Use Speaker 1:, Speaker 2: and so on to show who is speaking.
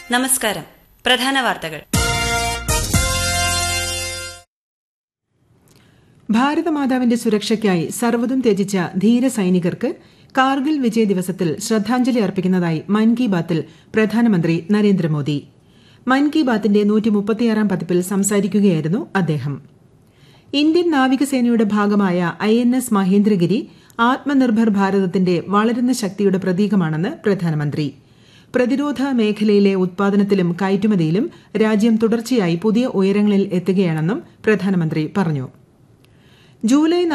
Speaker 1: നമസ്കാരം പ്രധാന വാർത്തകൾ
Speaker 2: ഭാരതമാതാവിന്റെ സുരക്ഷയ്ക്കായി സർവ്വതും ത്യജിച്ച ധീര സൈനികർക്ക് കാർഗിൽ വിജയ് ദിവസത്തിൽ ശ്രദ്ധാഞ്ജലി അർപ്പിക്കുന്നതായി മൻ കി ബാത്തിൽ പ്രധാനമന്ത്രി നരേന്ദ്രമോദി മൻ കി ബാത്തിന്റെ നൂറ്റി മുപ്പത്തിയാറാം പതിപ്പിൽ സംസാരിക്കുകയായിരുന്നു അദ്ദേഹം ഇന്ത്യൻ നാവികസേനയുടെ ഭാഗമായ I N S Mahendragiri Atmanirbhar ഭാരതത്തിന്റെ വളരുന്ന ശക്തിയുടെ പ്രതീകമാണെന്ന് പ്രധാനമന്ത്രി പ്രതിരോധ മേഖലയിലെ ഉത്പാദനത്തിലും കയറ്റുമതിയിലും രാജ്യം തുടർച്ചയായി പുതിയ ഉയരങ്ങളിൽ എത്തുകയാണെന്നും പ്രധാനമന്ത്രി പറഞ്ഞു ജൂലൈ